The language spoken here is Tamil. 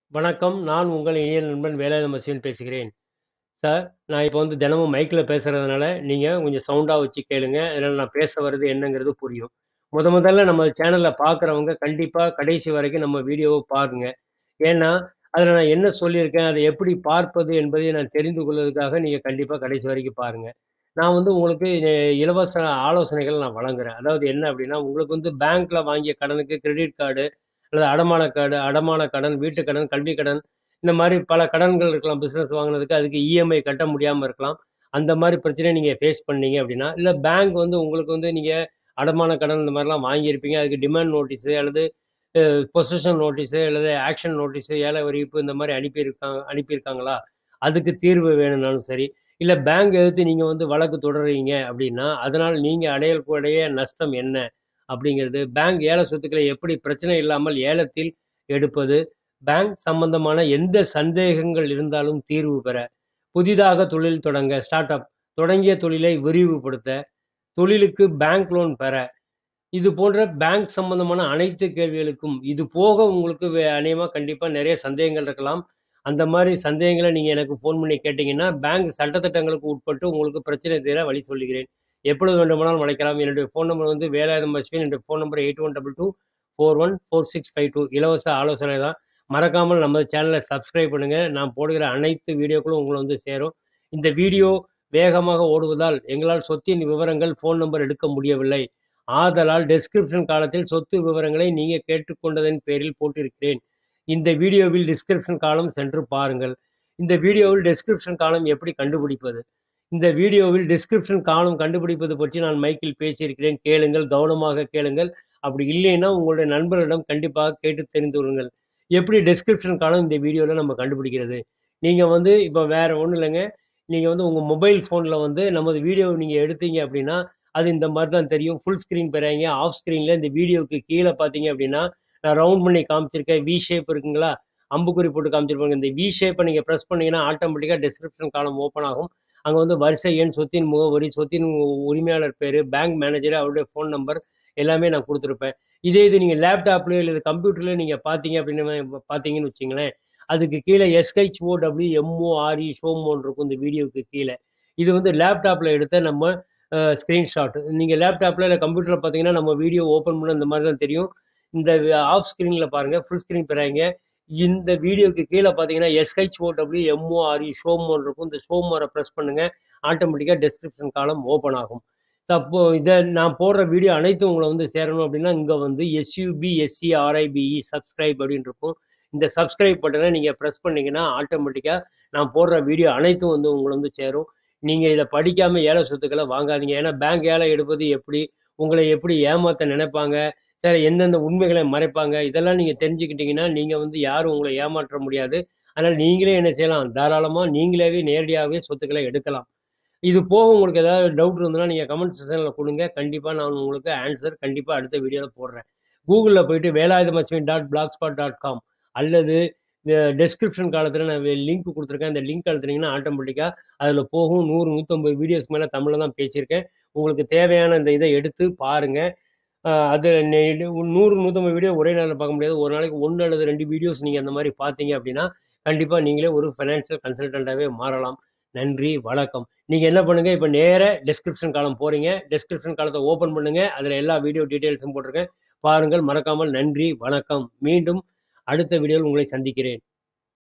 வணக்கம். நான் உங்கள் இனிய நண்பன் வேலாயுதம் பச்சன் பேசுகிறேன். சார், நான் இப்ப வந்து தினமும் மைக்ல பேசுறதுனால, நீங்க கொஞ்சம் சவுண்டா வச்சு கேளுங்க. இதனால நான் பேச வர்றது என்னங்கிறது புரியும். மொத மொதல்ல நம்ம சேனல பார்க்குறவங்க கண்டிப்பா கடைசி வரைக்கும் நம்ம வீடியோவ பாருங்க. ஏன்னா, அதுல நான் என்ன சொல்லியிருக்கேன், அதை எப்படி பார்ப்பது என்பதை நான் தெரிந்து கொள்வதற்காக நீங்க கண்டிப்பா கடைசி வரைக்கும் பாருங்க. நான் வந்து உங்களுக்கு எ இலவச ஆலோசனைகள் நான் வழங்குறேன். அதாவது என்ன அப்டின்னா, உங்களுக்கு வந்து பேங்க்ல வாங்கிய கடனுக்கு கிரெடிட் கார்டு அல்லது அடமான கார்டு, அடமான கடன், வீட்டு கடன், கல்வி கடன் இந்த மாரி பல கடன்கள் இருக்கலாம். பிசினஸ் வாங்குனதுக்கு அதுக்கு இஎம்ஐ கட்ட முடியாம இருக்கலாம். அந்த மாரி பிரச்சனைய நீங்க ஃபேஸ் பண்ணீங்க அப்டின்னா, இல்ல பேங்க் வந்து உங்களுக்கு வந்து நீங்க அடமான கடன் இந்த மாரிலாம் வாங்கியிருப்பீங்க. அதுக்கு டிமாண்ட் நோட்டீஸு அல்லது அ பொசஷன் நோட்டீஸு அல்லது ஆக்ஷன் நோட்டீஸு, ஏல அறிவிப்பு இந்த மாரி அனுப்பியிருக்காங்க அனுப்பியிருக்காங்களா? அதுக்கு தீர்வு வேணும்னாலும் சரி, இல்ல பேங்க் எதிர்த்து நீங்க வந்து வழக்கு தொடர்றீங்க அப்டின்னா, அதனால நீங்க அடையக்கூடிய நஷ்டம் என்ன? அப்டிங்கிறது, பேங்க் ஏல சொத்துக்களை எப்படி பிரச்சனை இல்லாமல் ஏலத்தில் எடுப்பது, பேங்க் சம்பந்தமான எந்த சந்தேகங்கள் இருந்தாலும் தீர்வு பெற, புதிதாக தொழில் தொடங்க ஸ்டார்ட் அப் தொடங்கிய தொழிலை விரிவுபடுத்த, தொழிலுக்கு பேங்க் லோன் பெற, இது போன்ற பேங்க் சம்பந்தமான அனைத்து கேள்விகளுக்கும், இது போக உங்களுக்கு வே அநேகமா கண்டிப்பா நெறைய சந்தேகங்கள் இருக்கலாம். அந்த மாரி சந்தேகங்கள நீங்க எனக்கு ஃபோன் பண்ணி கேட்டீங்கன்னா, பேங்க் சட்டதிட்டங்களுக்கு உட்பட்டு உங்களுக்கு பிரச்சனை தீர வழி சொல்லுகிறேன். எப்பொழுது வேண்டுமானாலும் அழைக்கலாம். என்னுடைய ஃபோன் நம்பர் வந்து வேலாயுதம் அஸ்வின். என்னுடைய ஃபோன் நம்பர் 8122414652 இலவச ஆலோசனை தான். மறக்காமல் நம்ம சேனல சப்ஸ்கிரைப் பண்ணுங்க. நான் போடுகிற அனைத்து வீடியோக்களும் உங்கள வந்து சேரும். இந்த வீடியோ வேகமாக ஓடுவதால், எங்களால் சொத்தின் விவரங்கள், ஃபோன் நம்பர் எடுக்க முடியவில்லை. ஆதலால் டிஸ்கிரிப்ஷன் காலத்தில் சொத்து விவரங்களை நீங்க கேட்டுக்கொண்டதன் பேரில் போட்டிருக்கிறேன். இந்த வீடியோவில் டிஸ்கிரிப்ஷன் காலம் சென்று பாருங்கள். இந்த வீடியோவில் டிஸ்கிரிப்ஷன் காலம் எப்படி கண்டுபிடிப்பது? இந்த வீடியோவில் டிஸ்கிரிப்ஷன் காலம் கண்டுபிடிப்பது பற்றி நான் மைக்கில் பேசியிருக்கிறேன். கேளுங்கள், கவனமாக கேளுங்கள். அப்படி இல்லைன்னா, உங்களுடைய நண்பர்களிடம் கண்டிப்பாக கேட்டு தெரிந்து கொள்ளுங்கள். எப்படி டிஸ்கிரிப்ஷன் காலம் இந்த வீடியோல நம்ம கண்டுபிடிக்கிறது? நீங்க வந்து இப்ப வேற ஒண்ணும் இல்லங்க. நீங்க வந்து உங்க மொபைல் ஃபோன்ல வந்து நமது வீடியோவ நீங்க எடுத்தீங்க அப்டின்னா, அது இந்த மாரி தான் தெரியும். Full screen பெறாதீங்க. ஆஃப் ஸ்க்ரீன்ல இந்த வீடியோவுக்கு கீழ பார்த்தீங்க அப்டின்னா, நான் ரவுண்ட் பண்ணி காமிச்சிருக்கேன். வி ஷேப் இருக்குங்களா? அம்புக்குறி போட்டு காமிச்சிருப்பாங்க. இந்த வி ஷேப்ப நீங்க பிரஸ் பண்ணீங்கன்னா, ஆட்டோமேட்டிக்கா டிஸ்கிரிப்ஷன் காலம் ஓப்பன் ஆகும். அங்க வந்து வரிசை எண், சொத்தின் முகவரி, சொத்தின் உரிமையாளர் பேரு, பேங்க் மேனேஜர், அவருடைய ஃபோன் நம்பர் எல்லாமே நான் குடுத்திருப்பேன். இதே இது நீங்க லேப்டாப்லயோ இல்ல கம்ப்யூட்டர்லயோ நீங்க பார்த்தீங்க அப்டின்னு பார்த்தீங்கன்னு வச்சுக்கங்களேன், அதுக்கு கீழ எஸ்-ஹெச்-ஓ-டபிள்யூ-எம்-ஓ-ஆர்-இ ஷோமோன்னு இருக்கும் இந்த வீடியோவுக்கு கீழ. இது வந்து லேப்டாப்ல எடுத்த நம்ம அ ஸ்கிரீன்ஷாட். நீங்க லேப்டாப்ல இல்ல கம்ப்யூட்டர்ல பார்த்தீங்கன்னா, நம்ம வீடியோ ஓப்பன் பண்ணா இந்த மாரி தான் தெரியும். இந்த ஆஃப் ஸ்க்ரீன்ல பாருங்க. ஃபுல் ஸ்க்ரீன் பெறாதீங்க. இந்த வீடியோவுக்கு கீழ பார்த்தீங்கன்னா, எஸ்-ஹெச்-ஓ-டபிள்யூ-எம்-ஓ-ஆர்-இ ஷோமோன்னு இருக்கும். இந்த ஷோ மோர பிரஸ் பண்ணுங்க. ஆட்டோமேட்டிக்கா டிஸ்கிரிப்ஷன் காலம் ஓப்பன் ஆகும். அப்போ இத நான் போடுற வீடியோ அனைத்தும் உங்கள வந்து சேரணும் அப்டின்னா, இங்க வந்து எஸ்-யு-பி-எஸ்-சி-ஆர்-ஐ-பி-இ சப்ஸ்கிரைப் அப்டின்னு இருக்கும். இந்த சப்ஸ்கிரைப் பட்டன நீங்க பிரஸ் பண்ணீங்கன்னா, ஆட்டோமேட்டிக்கா நான் போடுற வீடியோ அனைத்தும் வந்து உங்கள வந்து சேரும். நீங்க இத படிக்காம ஏல சொத்துக்கள வாங்காதீங்க. ஏன்னா, பேங்க் ஏலம் எடுப்பது எப்படி? உங்கள எப்படி ஏமாத்த நினைப்பாங்க? சார் எந்தெந்த உண்மைகள மறைப்பாங்க? இதெல்லாம் நீங்க தெரிஞ்சுக்கிட்டீங்கன்னா, நீங்க வந்து யாரும் உங்கள ஏமாற்ற முடியாது. அதனால நீங்களே என்ன செய்யலாம்? தாராளமா நீங்களாவே நேரடியாவே சொத்துக்கள எடுக்கலாம். இது போக உங்களுக்கு ஏதாவது டவுட் இருந்ததுன்னா, நீங்க கமெண்ட் செக்ஷன்ல குடுங்க. கண்டிப்பா நான் உங்களுக்கு ஆன்ஸர் கண்டிப்பா அடுத்த வீடியோல போடுறேன். Googleல போயிட்டு Velayudham Ashwin dot blogspot dot com அல்லது அ டிஸ்கிரிப்ஷன் காலத்துல நான் லிங்க் குடுத்துருக்கேன். அந்த லிங்க் அழுத்துனீங்கன்னா, ஆட்டோமேட்டிக்கா அதுல போகும். 100, 150 வீடியோஸ்க்கு மேல தமிழ்ல தான் பேசியிருக்கேன். உங்களுக்கு தேவையான இந்த இத எடுத்து பாருங்க. அ அது நெ 100, 150 வீடியோ ஒரே நாள்ல பார்க்க முடியாது. ஒரு நாளைக்கு 1 அல்லது 2 வீடியோஸ் நீங்க அந்த மாரி பார்த்தீங்க அப்டின்னா, கண்டிப்பா நீங்களே ஒரு ஃபைனான்சியல் கன்சல்டன்ட்டாவே மாறலாம். நன்றி, வணக்கம். நீங்க என்ன பண்ணுங்க, இப்ப நேரா டிஸ்கிரிப்ஷன் காலம் போறீங்க. டிஸ்கிரிப்ஷன் காலத்த ஓப்பன் பண்ணுங்க. அதுல எல்லா வீடியோ டீட்டெயில்ஸும் போட்டிருக்கேன். பாருங்கள். மறக்காமல் நன்றி, வணக்கம். மீண்டும் அடுத்த வீடியோவில் உங்களை சந்திக்கிறேன்.